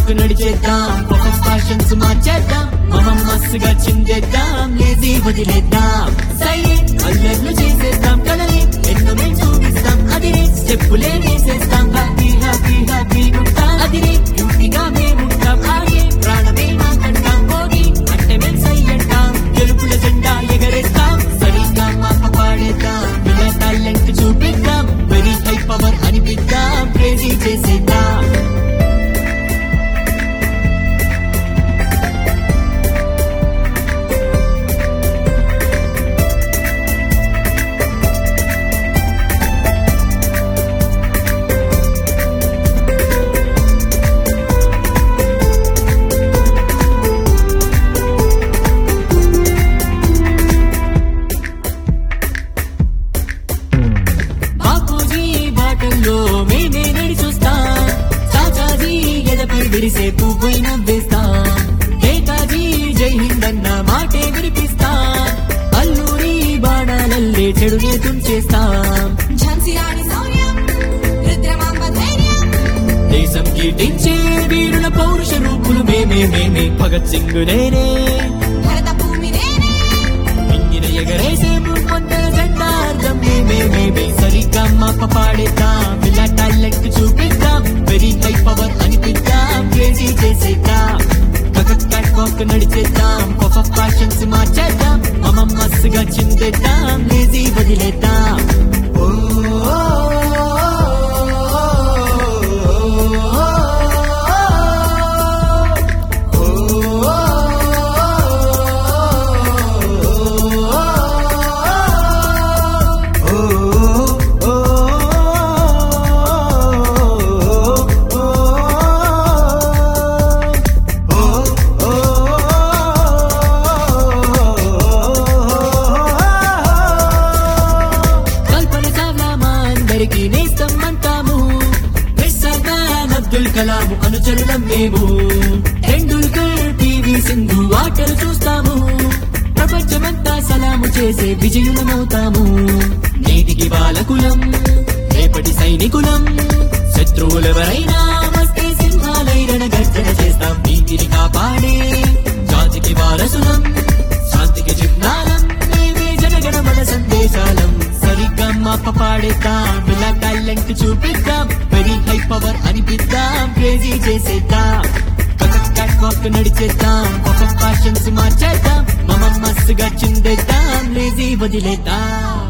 walk నడిచేద్దాం ఒక fashions మార్చేద్దాం మనం మస్తుగా చిందేద్దాం లేజీ వదిలేద్దాం సైలెంట్ అల్లర్లు చేసేద్దాం కలలి ఎన్నో మేము చూపిస్తాం అదిరే స్టెప్పులే వేసేస్తాం హ్యాపీ హ్యాపీ హ్యాపీ ఉంటాం అదిరే డ్యూటీగా మేముంటాం ఆగే ప్రాణమే మాకంటాం భోగి అంటే మేము సై అంటాం గెలుపుల జెండా ఎగరేస్తాం సరిగ్గా మాప పాడేద్దాం ఇలా టాలెంట్ చూపిద్దాం వెరీ హై పవర్ అనిపిద్దాం క్రేజీ చేసేద్దాం బాపూజీ బాటల్లో మేమే నడిచొస్తాం చాచాజీ ఎదపై విరిసే పువ్వై నవ్వేస్తాం నేతాజీ జై హింద్ అన్న మాటే వినిపిస్తాం అల్లూరి బాణాలల్లే చెడునే తుంచేస్తాం ఝాన్సీ రాణి శౌర్యం రుద్రమాంబ ధైర్యం దేశం కీటించే వీరుల పౌరుష రూపులు మేమే మేమే భగత్ సింగ్ నేనే భరత భూమి నేనే ఇంగిన ఎగరేసే ముందర జెండార్థం మేమే మేమే సరిగ్గా మాప పాడేద్దాం ఇలా టాలెంట్ చూపిద్దాం వెరీ హై పవర్ అనిపిద్దాం క్రేజీ చేసేద్దాం కకక్ క్యాట్ వాక్ నడిచేద్దాం ఒక ఫ్యాషన్స్ మార్చేద్దాం మమ మస్తుగా చిందేద్దాం లేజీ వదిలేద్దాం ఓ, ఓ, కల్పన చావ్లా మా అందరికీ నేస్తం అంటాము సల్మాన్ అబ్దుల్ కలాం అనుచరులం మేము టెండూల్కర్ టీవీ సింధు ఆటలు చూస్తాము ప్రపంచమంతా సలాము చేసే విజయులమవుతాము నేటికి బాలకులం రేపటి సైనికులం శత్రువులెవరైనా వస్తే సింహాలైరణ గర్జన చేస్తాం నీతిని కాపాడే జాతికి వారసులం శాంతికి చిహ్నాలం మేమే జనగణ మన సందేశాలం సరిగ్గా మాప పాడేద్దాం ఇలా టాలెంట్ చూపిద్దాం వెరీ హై పవర్ అనిపిద్దాం క్రేజీ చేసేద్దాం క్యాట్ వాక్ నడిచేద్దాం ఒక ఫ్యాషన్స్ మార్చేద్దాం మమ మస్తుగా చిందేద్దాం లేజీ వదిలేద్దాం